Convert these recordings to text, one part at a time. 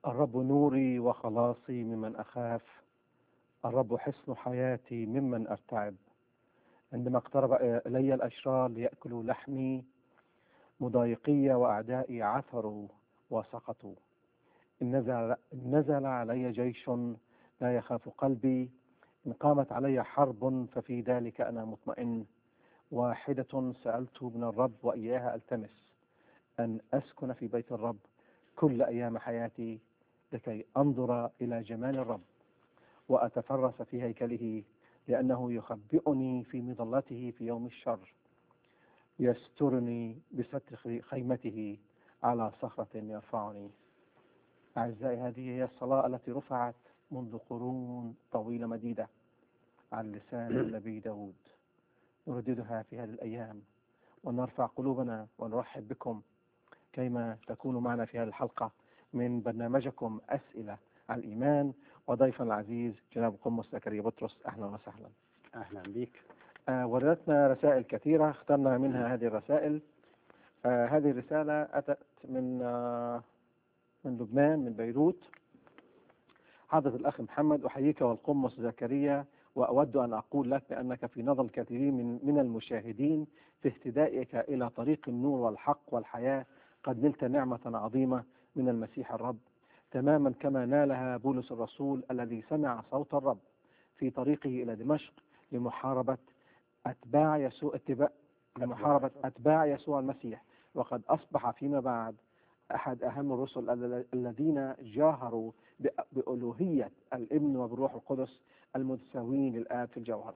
الرب نوري وخلاصي ممن أخاف الرب حصن حياتي ممن أرتعب عندما اقترب إلي الأشرار ليأكلوا لحمي مضايقي وأعدائي عثروا وسقطوا إن نزل, إن نزل علي جيش لا يخاف قلبي إن قامت علي حرب ففي ذلك أنا مطمئن واحدة سألت من الرب وإياها ألتمس أن أسكن في بيت الرب كل أيام حياتي لكي أنظر إلى جمال الرب وأتفرس في هيكله لأنه يخبئني في مظلته في يوم الشر يسترني بستر خيمته على صخرة يرفعني أعزائي هذه هي الصلاة التي رفعت منذ قرون طويلة مديدة عن لسان النبي داود نرددها في هذه الأيام ونرفع قلوبنا ونرحب بكم كيما تكونوا معنا في هذه الحلقة من برنامجكم أسئلة عن الإيمان وضيفنا العزيز جناب قمص زكريا بطرس أهلا وسهلا أهلا بك آه وردتنا رسائل كثيرة اخترنا منها هذه الرسائل آه هذه الرسالة أتت من آه من لبنان من بيروت حضرة الأخ محمد أحييك والقمص زكريا وأود أن أقول لك بأنك في نظر الكثيرين من, من المشاهدين في اهتدائك إلى طريق النور والحق والحياة قد نلت نعمة عظيمة من المسيح الرب تماما كما نالها بولس الرسول الذي سمع صوت الرب في طريقه إلى دمشق لمحاربة أتباع يسوع اتباع لمحاربة أتباع يسوع المسيح وقد أصبح فيما بعد أحد أهم الرسل الذين جاهروا بألوهية الابن وبالروح القدس المتساويين للآب في الجوهر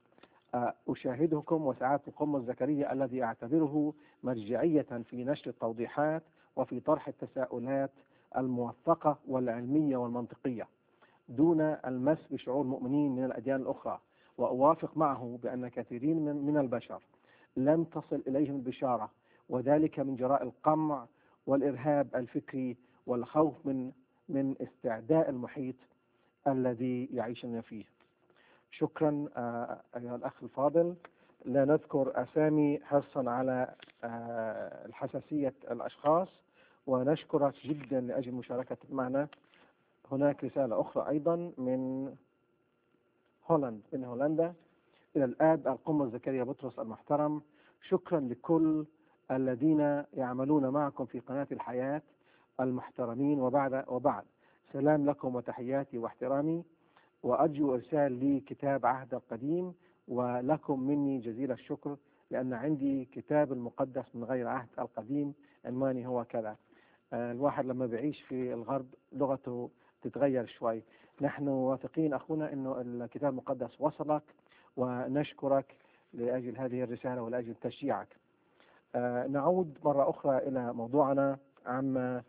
أشاهدكم وسعادة القمة زكريا الذي أعتبره مرجعية في نشر التوضيحات وفي طرح التساؤلات الموثقة والعلمية والمنطقية دون المس بشعور المؤمنين من الأديان الأخرى وأوافق معه بأن كثيرين من البشر لم تصل إليهم البشارة وذلك من جراء القمع والإرهاب الفكري والخوف من من استعداء المحيط الذي يعيشون فيه شكرا أيها الأخ الفاضل لا نذكر أسامي حرصا على الحساسية الأشخاص ونشكرك جدا لأجل مشاركتك معنا هناك رسالة أخرى أيضا من هولند من هولندا إلى الآب القمة زكريا بطرس المحترم شكرا لكل الذين يعملون معكم في قناة الحياة المحترمين وبعد وبعد سلام لكم وتحياتي واحترامي وأرجو إرسال لي كتاب عهد القديم ولكم مني جزيل الشكر لأن عندي كتاب المقدس من غير عهد القديم عنواني هو كذا الواحد لما بيعيش في الغرب لغته تتغير شوي نحن واثقين أخونا أنه الكتاب المقدس وصلك ونشكرك لأجل هذه الرسالة ولأجل تشجيعك نعود مرة أخرى إلى موضوعنا عما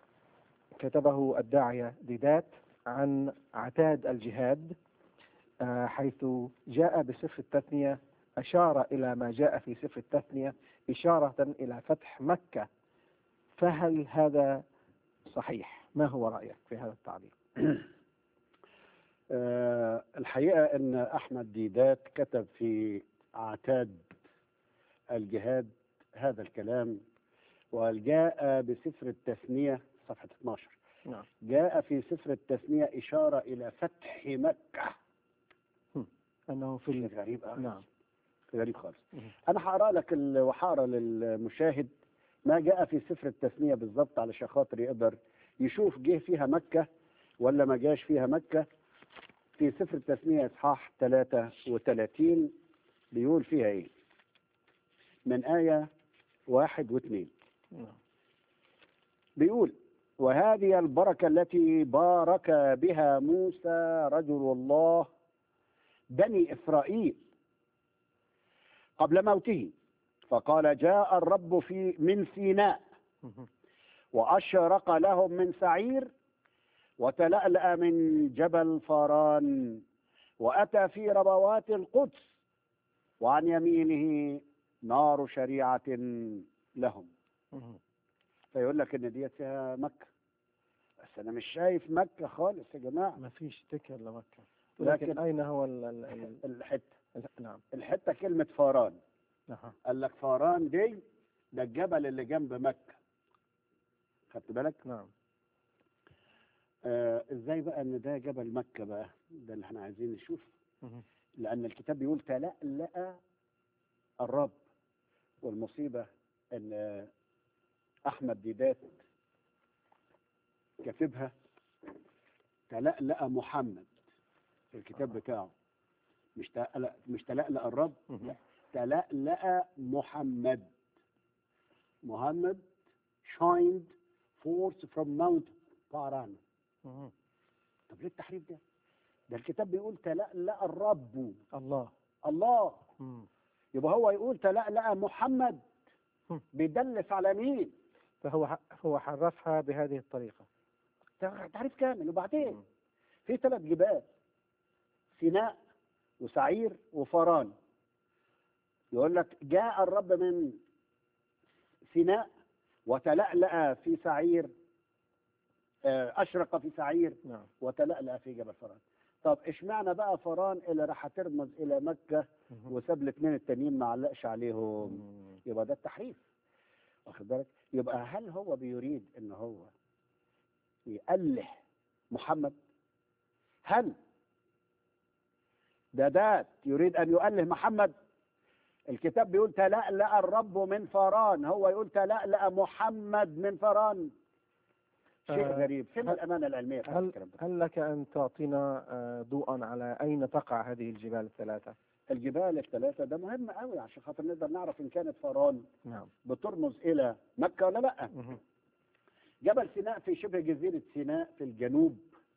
كتبه الداعية ديدات عن عتاد الجهاد حيث جاء بسفر التثنية أشار إلى ما جاء في سفر التثنية إشارة إلى فتح مكة فهل هذا صحيح؟ ما هو رأيك في هذا التعبير؟ أه الحقيقة أن أحمد ديدات كتب في عتاد الجهاد هذا الكلام وجاء بسفر التثنية صفحة 12 نعم جاء في سفر التثنية إشارة إلى فتح مكة أنه في شيء غريب أوي. نعم غريب خالص مم. أنا هقرأ لك ال- وهقرأ للمشاهد ما جاء في سفر التثنية بالضبط علشان خاطر يقدر يشوف جه فيها مكة ولا ما جاش فيها مكة في سفر التثنية إصحاح 33 بيقول فيها إيه من آية واحد واثنين نعم بيقول وهذه البركة التي بارك بها موسى رجل الله بني إسرائيل قبل موته فقال جاء الرب في من سيناء مهم. وأشرق لهم من سعير وتلألأ من جبل فاران وأتى في ربوات القدس وعن يمينه نار شريعة لهم مهم. فيقول لك ان ديت فيها مكه بس انا مش شايف مكه خالص يا جماعه ما فيش ذكر لمكة لكن- لكن أين هو ال ال ال الحته ال نعم الحته كلمه فاران نعم قال لك فاران دي ده الجبل اللي جنب مكه خدت بالك نعم آه ازاي بقى ان ده جبل مكة بقى ده اللي احنا عايزين نشوف مهم. لأن الكتاب بيقول تلألأ الرب والمصيبة أن أحمد ديدات كاتبها تلألأ محمد في الكتاب آه. بتاعه مش تلألأ مش تلألأ الرب مهم. تلألأ محمد محمد shined forth from Mount Paran مهم. طب ليه التحريف ده؟ ده الكتاب بيقول تلألأ الرب الله الله مم. يبقى هو يقول تلألأ محمد هم. بيدلس على مين؟ فهو ح- هو حرفها بهذه الطريقة تع- تعريف كامل وبعدين مم. في ثلاث جبال سيناء وسعير وفران يقول لك جاء الرب من سيناء وتلألأ في سعير آه، أشرق في سعير نعم وتلألأ في جبل فران طب اشمعنى بقى فران اللي راح ترمز إلى مكة مهم. وساب الاثنين التانيين ما علقش عليهم مم. يبقى ده التحريف واخد بالك يبقى هل هو بيريد ان هو يأله محمد هل ده ده يريد ان يؤله محمد الكتاب بيقول تلألأ الرب من فران هو يقول تلألأ محمد من فران شيء آه، غريب فين هل- الامانه العلميه في هل الكلام ده هل لك أن تعطينا آه، ضوءا على أين تقع هذه الجبال الثلاثة؟ الجبال الثلاثه ده مهم قوي عشان خاطر نقدر نعرف ان كانت فران نعم بترمز الى مكه ولا لا مهم. جبل سيناء في شبه جزيرة سيناء في الجنوب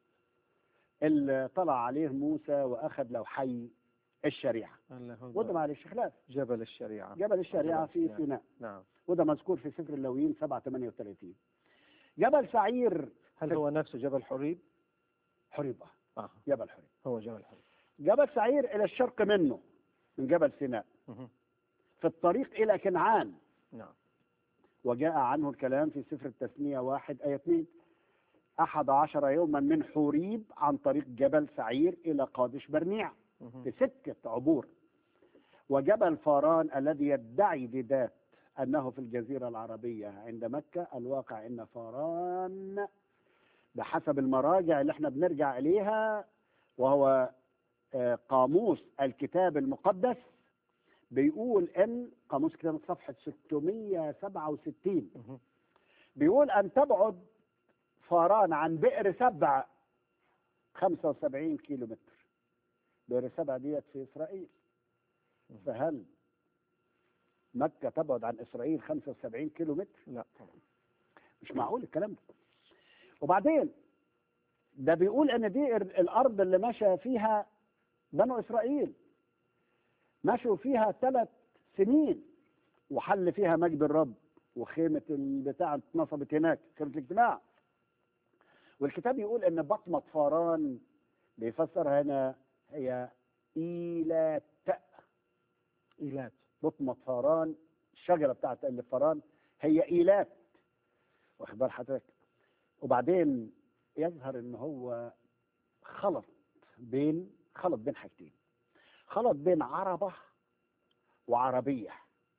اللي طلع عليه موسى وأخذ لوحي الشريعة هل هو وده معلش خلاف جبل الشريعة جبل الشريعة جبل في سيناء. سيناء نعم وده مذكور في سفر اللويين 7 38 جبل سعير هل هو نفسه جبل حريب؟ حريبة آه. جبل حريب هو جبل حريب جبل سعير إلى الشرق منه من جبل سيناء مهم. في الطريق إلى كنعان نعم وجاء عنه الكلام في سفر التثنية واحد آية 2 أحد عشر يوما من حوريب عن طريق جبل سعير إلى قادش برنيع مهم. في سكة عبور وجبل فاران الذي يدعي ديدات أنه في الجزيرة العربية عند مكة الواقع أن فاران بحسب المراجع اللي احنا بنرجع إليها وهو آه، قاموس الكتاب المقدس بيقول ان قاموس الكتاب صفحة 667 مهم. بيقول ان تبعد فاران عن بئر سبع 75 كيلو متر بئر سبع ديت في اسرائيل مم. فهل مكة تبعد عن اسرائيل 75 كيلو متر لا طبعا مش معقول الكلام ده وبعدين ده بيقول ان دي ال- الارض اللي مشى فيها بنو اسرائيل مشوا فيها ثلاث سنين وحل فيها مجد الرب وخيمة البتاع اتنصبت هناك خيمة الاجتماع والكتاب يقول ان بطمة فاران بيفسر هنا هي إيلات إيلات بطمة فاران الشجرة بتاعت اللي فاران هي إيلات واخد بال حضرتك وبعدين يظهر ان هو خلط بين خلط بين حاجتين خلط بين عربة وعربية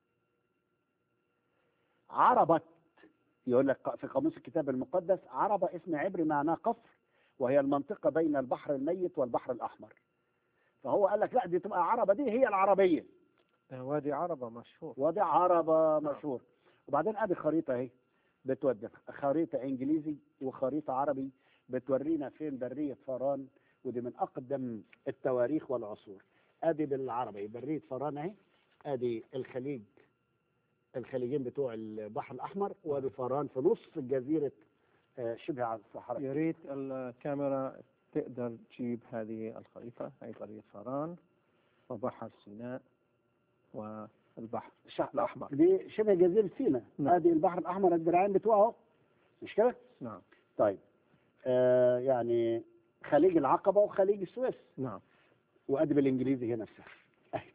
عربة يقول لك في قاموس الكتاب المقدس عربة اسم عبري معناه قصر وهي المنطقة بين البحر الميت والبحر الأحمر فهو قال لك لا دي تبقى عربة دي هي العربية آه، وادي عربة مشهور وده عربة مشهور وبعدين ادي خريطة اهي بتودي خريطة انجليزي وخريطة عربي بتورينا فين برية فاران ودي من اقدم التواريخ والعصور ادي بالعربي برية فاران اهي ادي الخليج الخليجين بتوع البحر الاحمر وادي فاران في نص جزيرة آه، شبه على الصحراء يا ريت الكاميرا تقدر تجيب هذه الخريطة هي قرية فاران وبحر سيناء والبحر الشعب الأحمر. دي شبه جزيرة سيناء نعم. ادي البحر الاحمر الدراعين بتوعه مش كده؟ نعم طيب آه يعني خليج العقبة وخليج السويس نعم وادي بالانجليزي هنا نفسها اهي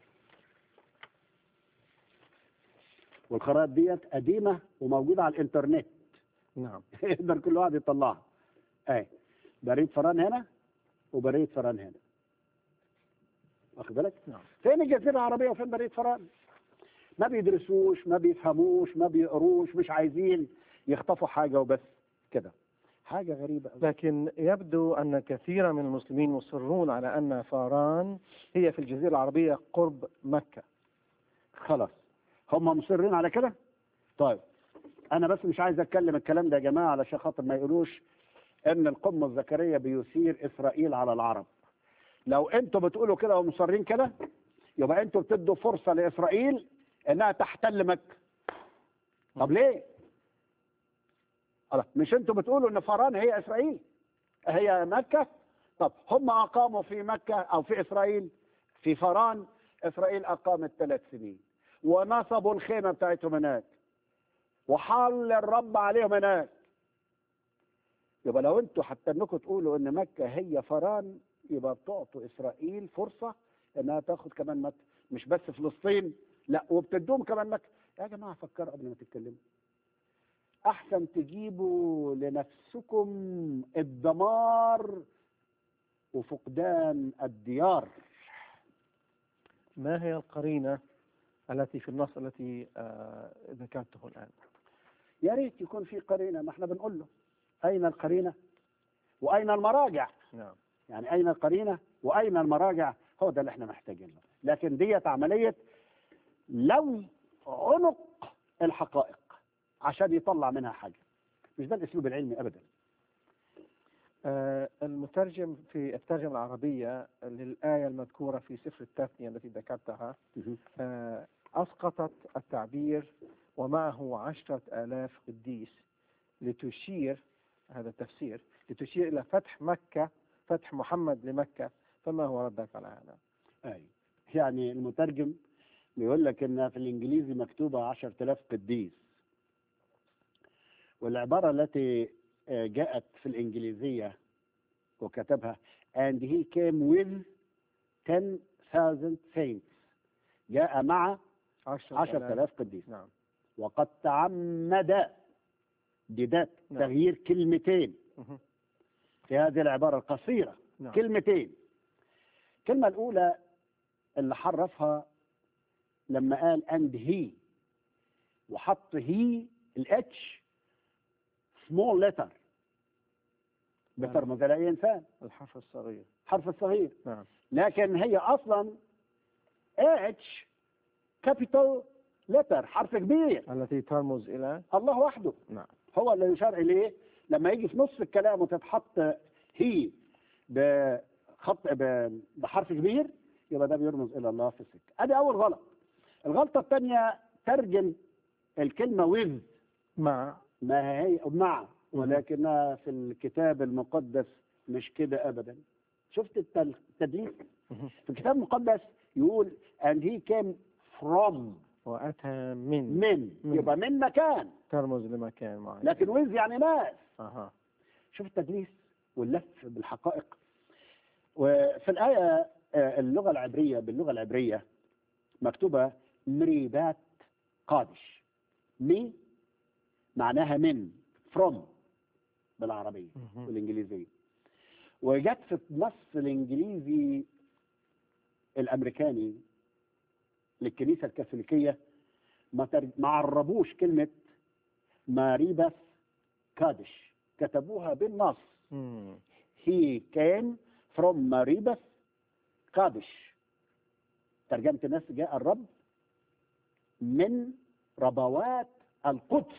والخرائط ديت قديمة وموجودة على الانترنت نعم يقدر كل واحد يطلعها اهي بريد فران هنا وبريد فران هنا واخد بالك؟ نعم فين الجزيرة العربية وفين بريد فران؟ ما بيدرسوش ما بيفهموش ما بيقروش مش عايزين يخطفوا حاجة وبس كده حاجة غريبة أوي. لكن يبدو أن كثيرا من المسلمين مصرون على أن فاران هي في الجزيرة العربية قرب مكة خلاص هم مصرين على كده طيب انا بس مش عايز اتكلم الكلام ده يا جماعه علشان خاطر ما يقولوش ان القمه الذكريه بيثير اسرائيل على العرب لو انتوا بتقولوا كده ومصرين كده يبقى انتوا بتدوا فرصه لاسرائيل انها تحتل مكه طب ليه الله مش انتوا بتقولوا ان فاران هي اسرائيل هي مكه طب هم اقاموا في مكه او في اسرائيل في فاران اسرائيل اقامت ثلاث سنين ونصبوا الخيمه بتاعتهم هناك وحل الرب عليهم هناك يبقى لو انتوا حتى انكم تقولوا ان مكه هي فاران يبقى بتعطوا اسرائيل فرصه انها تاخد كمان مكه مش بس فلسطين لا وبتدوم كمان مكه يا جماعه فكروا قبل ما تتكلموا احسن تجيبوا لنفسكم الدمار وفقدان الديار ما هي القرينة التي في النص التي آه، ذكرته الآن يا ريت يكون في قرينه ما احنا بنقول له اين القرينه واين المراجع نعم يعني اين القرينه واين المراجع هو ده اللي احنا محتاجينه لكن ديت عمليه لو عنق الحقائق عشان يطلع منها حاجه مش ده الاسلوب العلمي ابدا آه، المترجم في الترجمة العربية للآية المذكورة في سفر التثنية التي ذكرتها آه، أسقطت التعبير ومعه عشرة آلاف قديس لتشير هذا التفسير لتشير إلى فتح مكة فتح محمد لمكة فما هو ردك على هذا؟ اي يعني المترجم بيقول لك ان في الانجليزي مكتوبه 10000 قديس والعباره التي آه، جاءت في الانجليزيه وكتبها and he came with 10,000 saints جاء مع عشرة 10000 قديس نعم وقد تعمد جدات نعم. تغيير كلمتين مهم. في هذه العبارة القصيرة نعم كلمتين الكلمة الأولى اللي حرفها لما قال and he وحط he الاتش small letter بترمز إلى أي إنسان الحرف الصغير حرف الصغير نعم لكن هي أصلا اتش capital letter حرف كبير التي ترمز إلى الله وحده نعم هو اللي يشار اليه لما يجي في نص الكلام وتتحط هي بخط ب- بحرف كبير يبقى ده بيرمز الى الله في السكه ادي اول غلط الغلطه الثانيه ترجم الكلمه with مع ما هي مع ولكنها في الكتاب المقدس مش كده ابدا شفت التل- التدليس مهم. في الكتاب المقدس يقول and he came from وأتى من من من. يبقى من مكان ترمز لمكان معين لكن with يعني ناس أها شوف التدليس واللف بالحقائق وفي الآية آه، اللغة العبرية باللغة العبرية مكتوبة مريبات قادش مي معناها من from بالعربية مهم. والإنجليزية وجت في النص الإنجليزي الأمريكاني للكنيسة الكاثوليكية ما تر- ما عربوش كلمة ماريباس كادش كتبوها بالنص مم. he came from ماريباس كادش ترجمة الناس جاء الرب من ربوات القدس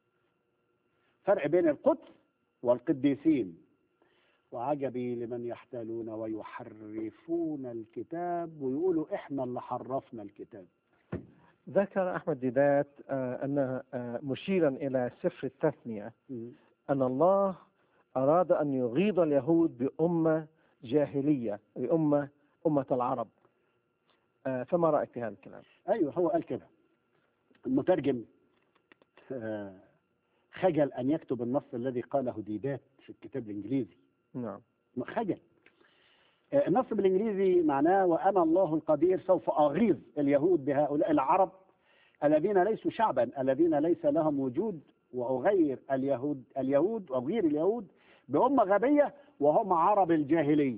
فرق بين القدس والقديسين وعجبي لمن يحتالون ويحرفون الكتاب ويقولوا احنا اللي حرفنا الكتاب ذكر أحمد ديدات آه، أن آه، مشيرا إلى سفر التثنية أن الله أراد أن يغيظ اليهود بأمة جاهلية بأمة أمة العرب آه، فما رأيك في هذا الكلام؟ ايوه هو قال كده المترجم آه، خجل ان يكتب النص الذي قاله ديدات في الكتاب الانجليزي نعم خجل آه، النص بالانجليزي معناه وانا الله القدير سوف اغيظ اليهود بهؤلاء العرب الذين ليسوا شعبا الذين ليس لهم وجود واغير اليهود اليهود واغير اليهود بامه غبيه وهم عرب الجاهليه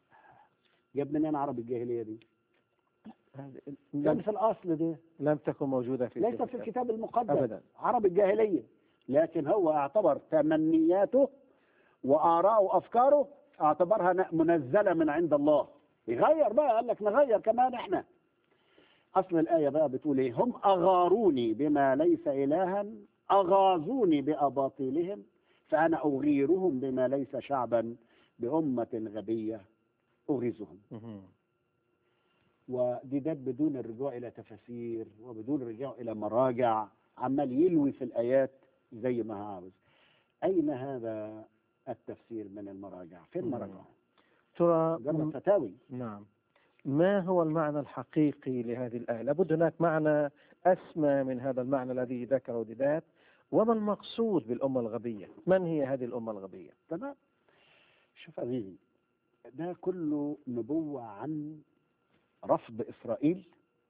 جاب منين عرب الجاهليه دي؟ هذه- كان لم, في الاصل دي لم تكن موجودة في ليس سفر في الكتاب المقدس أبدا عرب الجاهلية لكن هو اعتبر تمنياته وآراءه وأفكاره اعتبرها ن- منزلة من عند الله يغير بقى قال لك نغير كمان احنا أصل الآية بقى بتقول إيه هم أغاروني بما ليس إلها أغاظوني بأباطيلهم فأنا أغيرهم بما ليس شعبا بأمة غبية أغيظهم مهم. ودي ده بدون الرجوع إلى تفاسير وبدون الرجوع إلى مراجع عمال يلوي في الآيات زي ما هو عاوز أين هذا التفسير من المراجع فين مم. مراجع ترى مجرد فتاوي نعم ما هو المعنى الحقيقي لهذه الآية لابد هناك معنى أسمى من هذا المعنى الذي ذكره ديدات وما المقصود بالأمة الغبية من هي هذه الأمة الغبية تمام شوف عزيزي ده كله نبوة عن رفض إسرائيل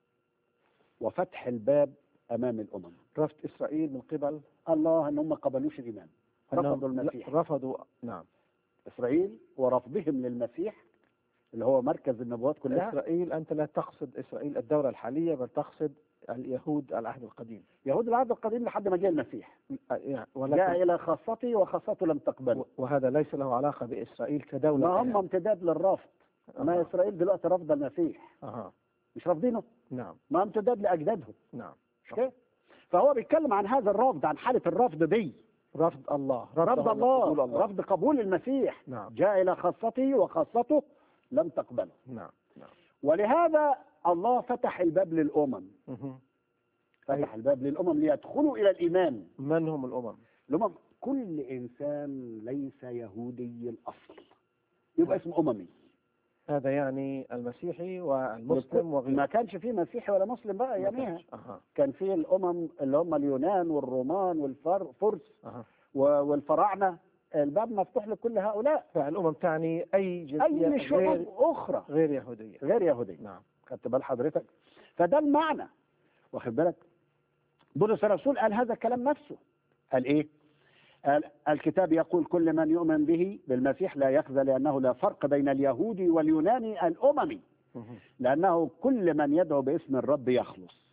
وفتح الباب أمام الأمم رفض إسرائيل من قبل الله أن هم ما قبلوش الإيمان رفضوا أنهم- المسيح لا، رفضوا نعم إسرائيل ورفضهم للمسيح اللي هو مركز النبوات كلها إسرائيل أنت لا تقصد إسرائيل الدولة الحالية بل تقصد اليهود العهد القديم يهود العهد القديم لحد ما جاء المسيح يعني جاء ولكن إلى خاصته وخاصته لم تقبله وهذا ليس له علاقة بإسرائيل كدولة ما هم امتداد للرفض ما أها. إسرائيل دلوقتي رافضة المسيح أها. مش رافضينه نعم ما امتداد لأجدادهم نعم مش كده فهو بيتكلم عن هذا الرفض عن حالة الرفض دي رفض الله رفض قبول الله الله رفض قبول المسيح نعم جاء إلى خاصته وخاصته لم تقبله نعم نعم ولهذا الله فتح الباب للأمم مهم. فتح الباب للأمم ليدخلوا إلى الإيمان من هم الأمم الأمم كل إنسان ليس يهودي الأصل يبقى اسمه أممي هذا يعني المسيحي والمسلم وغيره ما كانش فيه مسيحي ولا مسلم بقى ما يوميها كانش. أها كان فيه الأمم اللي هم اليونان والرومان والفرس أها والفراعنة الباب مفتوح لكل هؤلاء فالأمم تعني أي جنسية أي غير, شعوب أخرى غير يهودية غير يهودية نعم خدت بال حضرتك فده المعنى واخد بالك بولس الرسول قال هذا الكلام نفسه قال ايه قال الكتاب يقول كل من يؤمن به بالمسيح لا يخزى لانه لا فرق بين اليهودي واليوناني الاممي مهم. لانه كل من يدعو باسم الرب يخلص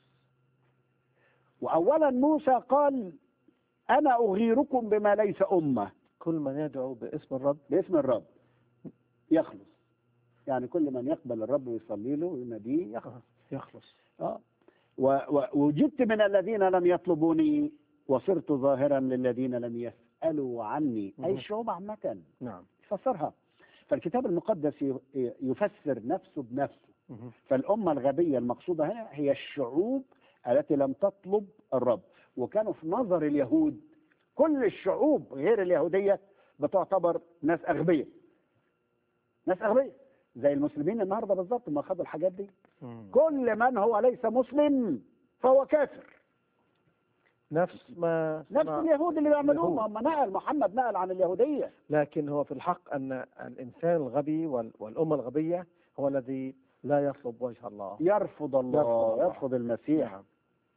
واولا موسى قال انا اغيركم بما ليس امه كل من يدعو باسم الرب باسم الرب يخلص يعني كل من يقبل الرب ويصلي له ويناديه يخلص أها. يخلص آه. و- و- وجدت من الذين لم يطلبوني وصرت ظاهرا للذين لم يسألوا عني أي مهم. الشعوب عامة نعم يفسرها فالكتاب المقدس ي- يفسر نفسه بنفسه مهم. فالأمة الغبية المقصودة هنا هي الشعوب التي لم تطلب الرب وكانوا في نظر اليهود كل الشعوب غير اليهودية بتعتبر ناس أغبياء ناس أغبياء زي المسلمين النهارده بالظبط ما خدوا الحاجات دي مم. كل من هو ليس مسلم فهو كافر نفس ما نفس صنع- اليهود اللي بيعملوه اليهود. ما هم نقل محمد نقل عن اليهودية لكن هو في الحق أن الإنسان الغبي وال- والأمة الغبية هو الذي لا يطلب وجه الله يرفض الله يرفض الله. يرفض المسيح نعم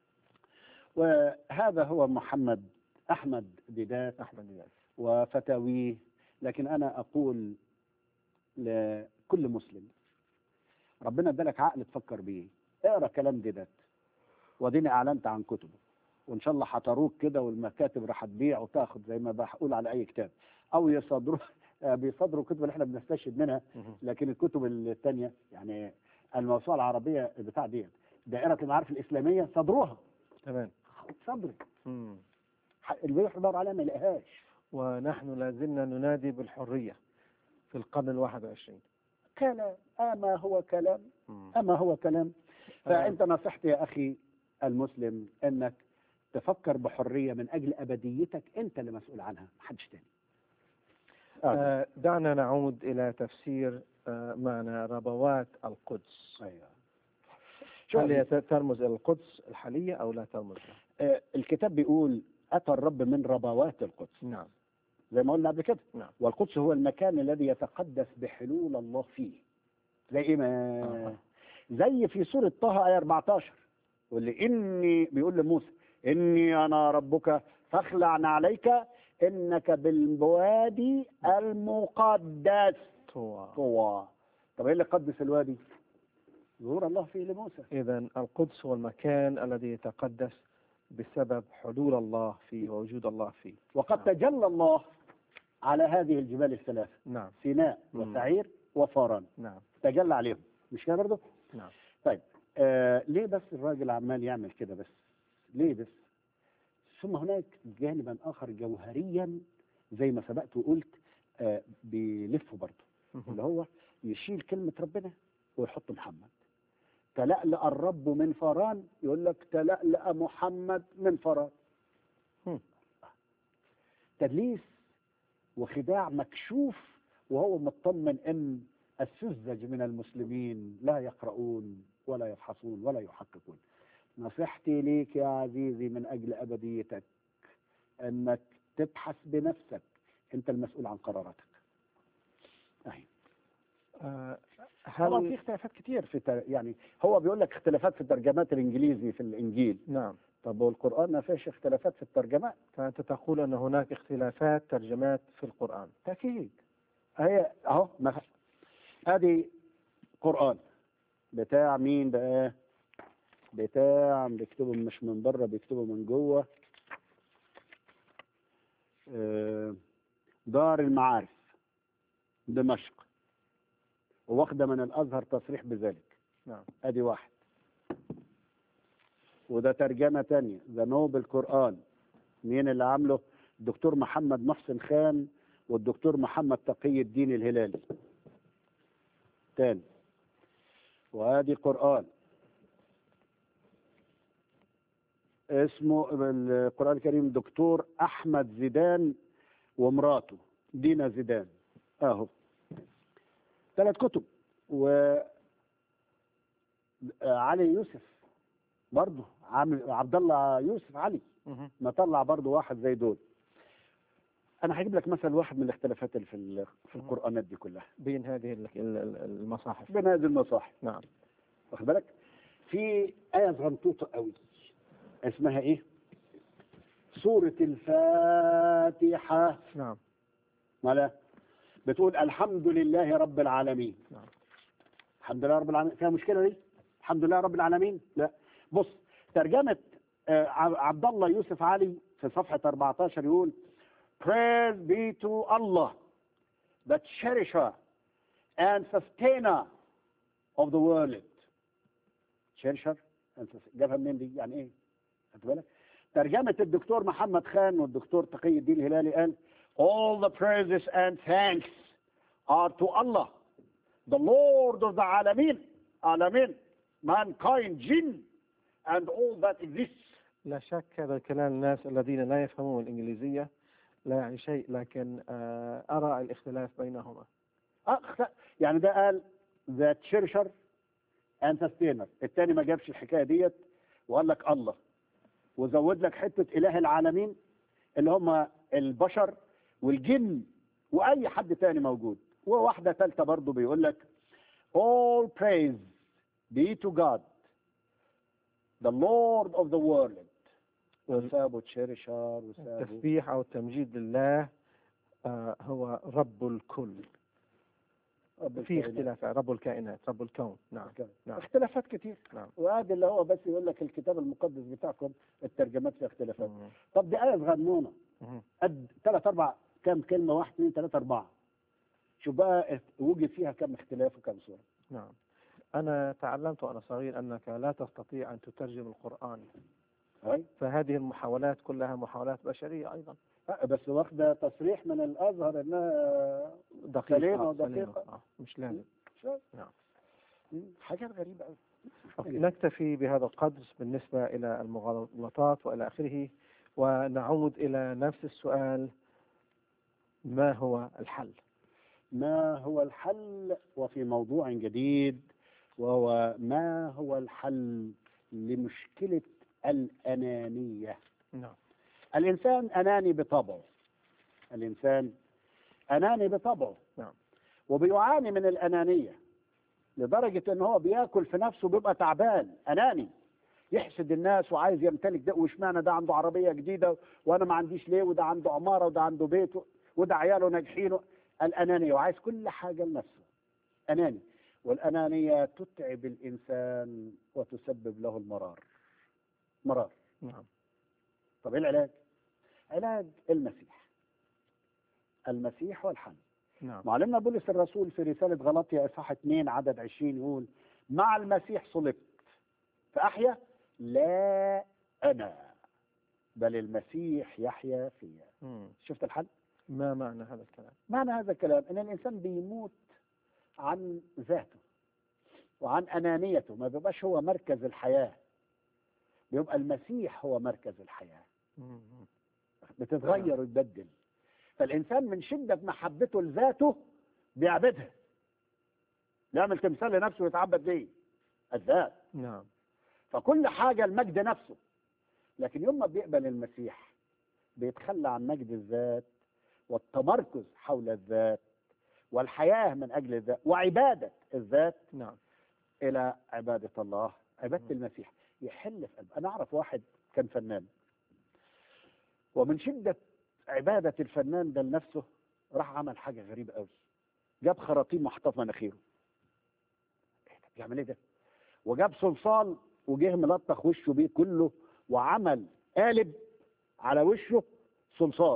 وهذا هو محمد أحمد ديدات أحمد ديدات. وفتاويه لكن أنا أقول لكل مسلم ربنا ادالك عقل تفكر بيه اقرا كلام ديدات واديني اعلنت عن كتبه وان شاء الله هتروك كده والمكاتب راح تبيع وتاخد زي ما بقول على اي كتاب او يصدروا بيصدروا الكتب اللي احنا بنستشهد منها مهم. لكن الكتب الثانيه يعني الموسوعه العربيه بتاع دي دائره المعارف الاسلاميه صدروها تمام صدري مم. اللي بيروح يدور عليها ما يلاقيهاش ونحن لازلنا ننادي بالحرية في القرن الواحد والعشرين كلام اما هو كلام مم. اما هو كلام فانت نصيحتي يا اخي المسلم انك تفكر بحريه من اجل ابديتك انت اللي مسؤول عنها محدش تاني آه. آه، دعنا نعود إلى تفسير آه، معنى ربوات القدس ايوه شو هل هي ترمز إلى القدس الحالية أو لا ترمز لها؟ آه الكتاب بيقول اتى الرب من ربوات القدس نعم زي ما قلنا قبل كده نعم. والقدس هو المكان الذي يتقدس بحلول الله فيه زي ايه ما آه. زي في سورة طه آية 14 واللي إني بيقول لموسى إني أنا ربك فاخلع عليك إنك بالوادي المقدس طوى طوى طب إيه اللي قدس الوادي؟ ظهور الله فيه لموسى إذا القدس هو المكان الذي يتقدس بسبب حلول الله فيه ووجود الله فيه وقد تجلى الله على هذه الجبال الثلاثة نعم سيناء مم. وسعير وفاران نعم تجلى عليهم مش كده برضه؟ نعم طيب آه ليه بس الراجل عمال يعمل كده بس؟ ليه بس؟ ثم هناك جانبا آخر جوهريا زي ما سبقت وقلت آه بيلفه برضه اللي هو يشيل كلمة ربنا ويحط محمد تلألأ الرب من فران يقول لك تلألأ محمد من فران هم. تدليس وخداع مكشوف وهو مطمن ان السذج من المسلمين لا يقرؤون ولا يفحصون ولا يحققون نصيحتي ليك يا عزيزي من اجل ابديتك انك تبحث بنفسك انت المسؤول عن قراراتك أهي. آه، طبعا في هل اختلافات كتير في تر... يعني هو بيقول لك اختلافات في الترجمات الانجليزي في الانجيل نعم طب والقران ما فيش اختلافات في الترجمات فأنت تقول أن هناك اختلافات ترجمات في القرآن اكيد هي اهو ما ادي قران بتاع مين بقى بتاع بيكتبوا مش من بره بيكتبوا من جوه آه، دار المعارف دمشق واخده من الازهر تصريح بذلك نعم ادي واحد وده ترجمه تانية ذا نوبل قران مين اللي عامله الدكتور محمد محسن خان والدكتور محمد تقي الدين الهلالي تاني وادي قران اسمه القران الكريم دكتور احمد زيدان ومراته دينا زيدان اهو ثلاث كتب و علي يوسف برضه عامل عبد الله يوسف علي مهم. ما طلع برضه واحد زي دول انا هجيب لك مثل واحد من الاختلافات اللي في ال- في القرانات دي كلها بين هذه ال- ال- ال- المصاحف بين هذه المصاحف نعم واخد بالك في آية صغنطوطة قوي اسمها ايه سورة الفاتحة نعم مالا بتقول الحمد لله رب العالمين نعم الحمد لله رب العالمين فيها مشكلة دي الحمد لله رب العالمين لا بص ترجمة آه، ع- عبد الله يوسف علي في صفحة 14 يقول Praise be to Allah the cherisher and sustainer of the world cherisher and sus- جابها منين دي يعني ايه خدت بالك ترجمة الدكتور محمد خان والدكتور تقي الدين الهلالي قال All the praises and thanks are to Allah the Lord of the Alamin Alamin mankind jinn and all that exists لا شك هذا الكلام الناس الذين لا يفهمون الإنجليزية لا يعني شيء لكن آه، أرى الاختلاف بينهما أخ... يعني ده قال ذا تشيرشر اند سستينر التاني ما جابش الحكايه ديت وقال لك الله وزود لك حته اله العالمين اللي هم البشر والجن واي حد تاني موجود وواحده ثالثه برضه بيقول لك all praise be to God the Lord of the world وسابوا تشيرشر وسابوا التسبيح أو التمجيد لله آه، هو رب الكل رب في الكائنات. اختلاف رب الكائنات رب الكون نعم نعم. اختلافات كتير نعم وهذا اللي هو بس يقول لك الكتاب المقدس بتاعكم الترجمات فيها اختلافات مم. طب دي آية صغنونة مم. قد ثلاث أربع كم كلمة واحد اثنين ثلاثة أربعة شوف بقى وجد فيها كم اختلاف وكم صورة نعم أنا تعلمت وأنا صغير أنك لا تستطيع أن تترجم القرآن هاي فهذه المحاولات كلها محاولات بشرية أيضا آه، بس واخدة تصريح من الأزهر إنها دقيقة سليمة آه، ودقيقة. سليمة. آه، مش لازم شو؟ نعم. مم، حاجات غريبة أوي أوكي، نكتفي بهذا القدر بالنسبة إلى المغالطات وإلى آخره ونعود إلى نفس السؤال ما هو الحل؟ ما هو الحل وفي موضوع جديد وهو ما هو الحل لمشكلة الأنانية نعم الإنسان أناني بطبعه الإنسان أناني بطبعه نعم. وبيعاني من الأنانية لدرجة إن هو بياكل في نفسه بيبقى تعبان أناني يحسد الناس وعايز يمتلك ده واشمعنى ده عنده عربية جديدة وأنا ما عنديش ليه وده عنده عمارة وده عنده بيت وده عياله ناجحين الأنانية وعايز كل حاجة لنفسه أناني والأنانية تتعب الإنسان وتسبب له المرار مرار نعم طب ايه العلاج؟ علاج المسيح المسيح والحل نعم معلمنا بولس الرسول في رسالة غلطية إصحاح 2 عدد 20 يقول مع المسيح صلبت فأحيا لا أنا بل المسيح يحيا فيا مم. شفت الحل؟ ما معنى هذا الكلام معنى هذا الكلام ان الانسان بيموت عن ذاته وعن انانيته ما بيبقاش هو مركز الحياه بيبقى المسيح هو مركز الحياه مم. بتتغير وتبدل فالانسان من شده محبته لذاته بيعبدها يعمل تمثال لنفسه ويتعبد ليه الذات نعم فكل حاجه المجد نفسه لكن يوم ما بيقبل المسيح بيتخلى عن مجد الذات والتمركز حول الذات والحياه من اجل الذات وعباده الذات نعم الى عباده الله عباده مم. المسيح يحل في قلبه انا اعرف واحد كان فنان ومن شده عباده الفنان ده لنفسه راح عمل حاجه غريبه قوي جاب خراطيم وحطها في مناخيره إيه ده بيعمل ايه ده وجاب صلصال وجه ملطخ وشه بيه كله وعمل قالب على وشه صلصال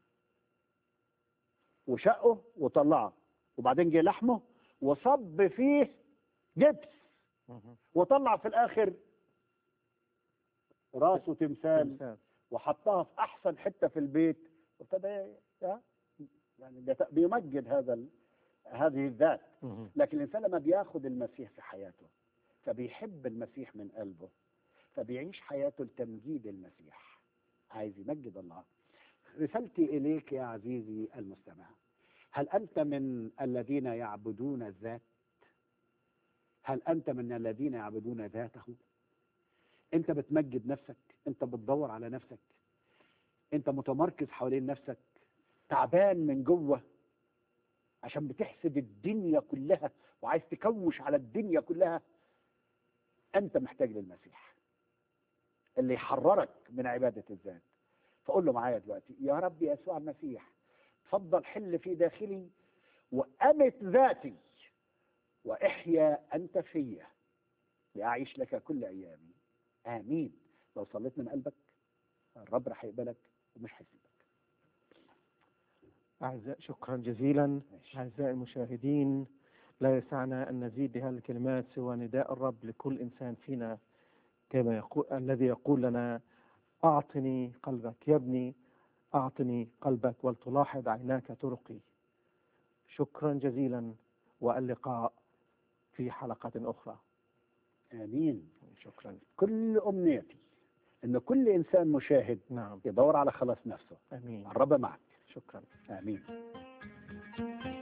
وشقه وطلعه وبعدين جه لحمه وصب فيه جبس مم. وطلع في الاخر راسه تمثال تمثال. وحطها في احسن حته في البيت وابتدى ي- يعني بيت- بيمجد هذا ال- هذه الذات مم. لكن الانسان لما بياخد المسيح في حياته فبيحب المسيح من قلبه فبيعيش حياته لتمجيد المسيح عايز يمجد الله رسالتي اليك يا عزيزي المستمع هل انت من الذين يعبدون الذات هل انت من الذين يعبدون ذاته انت بتمجد نفسك انت بتدور على نفسك انت متمركز حوالين نفسك تعبان من جوه عشان بتحسد الدنيا كلها وعايز تكوش على الدنيا كلها انت محتاج للمسيح اللي يحررك من عبادة الذات فقول له معايا دلوقتي يا رب يسوع المسيح تفضل حل في داخلي وأمت ذاتي وإحيا أنت فيا لأعيش لك كل أيامي آمين لو صليت من قلبك الرب رح يقبلك ومش هيسيبك أعزائي شكرا جزيلا ماشي. أعزائي المشاهدين لا يسعنا أن نزيد بهذه الكلمات سوى نداء الرب لكل إنسان فينا كما يقول الذي يقول لنا أعطني قلبك يا ابني أعطني قلبك ولتلاحظ عيناك طرقي شكرا جزيلا واللقاء في حلقة أخرى آمين شكرا كل أمنيتي أن كل إنسان مشاهد نعم يدور على خلاص نفسه أمين الرب معك شكرا آمين